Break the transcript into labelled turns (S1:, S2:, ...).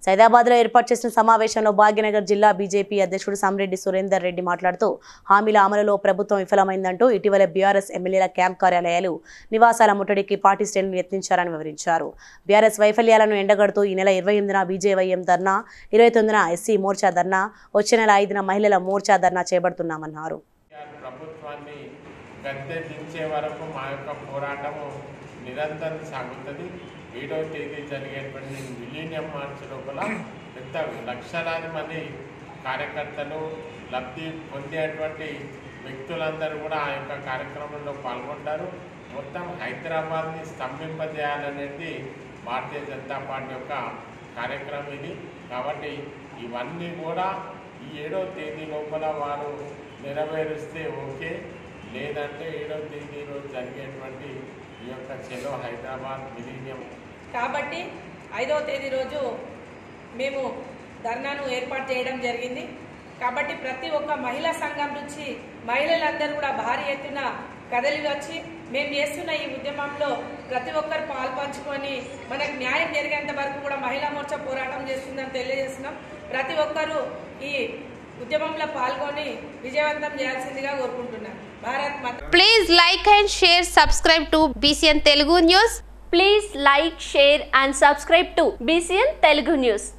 S1: సైదాబాద్లో ఏర్పాటు చేసిన సమావేశంలో భాగ్యనగర్ జిల్లా బీజేపీ అధ్యక్షుడు సామిరెడ్డి సురేందర్ రెడ్డి మాట్లాడుతూ హామీల అమలులో ప్రభుత్వం విఫలమైందంటూ ఇటీవల బీఆర్ఎస్ ఎమ్మెల్యేల క్యాంప్ కార్యాలయాలు నివాసాల ముట్టడికి పార్టీ శ్రేణులు యత్నించారని వివరించారు బీఆర్ఎస్ వైఫల్యాలను ఎండగడుతూ ఈ నెల ఇరవై ఎనిమిదిన బీజేవైఎం ధర్నా ఇరవై తొమ్మిదిన ఎస్సీ మోర్చా ధర్నా వచ్చే నెల ఐదున మహిళల మోర్చా ధర్నా చేపడుతున్నామన్నారు
S2: కేసీఆర్ ప్రభుత్వాన్ని గద్దె దించే వరకు మా యొక్క పోరాటము నిరంతరం సాగుతుంది ఏడవ తేదీ జరిగేటువంటి మిలీనియం మార్చ్ లోపల పెద్ద లక్షలాది మంది కార్యకర్తలు లబ్ధి పొందేటువంటి వ్యక్తులందరూ కూడా ఆ యొక్క కార్యక్రమంలో పాల్గొంటారు మొత్తం హైదరాబాద్ని స్తంభింపజేయాలనేది భారతీయ జనతా పార్టీ యొక్క కార్యక్రమం ఇది కాబట్టి ఇవన్నీ కూడా ఈ ఏడో తేదీ లోపల వారు నెరవేరుస్తే ఓకే లేదంటే ఏడో తేదీ రోజు జరిగేటువంటి ఈ యొక్క చెలో హైదరాబాద్ మిలీనియం
S3: కాబట్టి ఐదవ తేదీ రోజు మేము ధర్నాను ఏర్పాటు చేయడం జరిగింది కాబట్టి ప్రతి ఒక్క మహిళా సంఘం నుంచి మహిళలందరూ కూడా భారీ ఎత్తున కదలి వచ్చి మేము చేస్తున్న ఈ ఉద్యమంలో ప్రతి ఒక్కరు పాల్పంచుకొని మనకు న్యాయం జరిగేంత వరకు కూడా మహిళా మోర్చా పోరాటం చేస్తుందని తెలియజేస్తున్నాం ప్రతి ఒక్కరూ ఈ ఉద్యమంలో పాల్గొని విజయవంతం చేయాల్సిందిగా కోరుకుంటున్నాం భారత్ మాత
S4: Please like and share, subscribe to BCN Telugu News.
S5: Please like, share and subscribe to BCN Telugu News.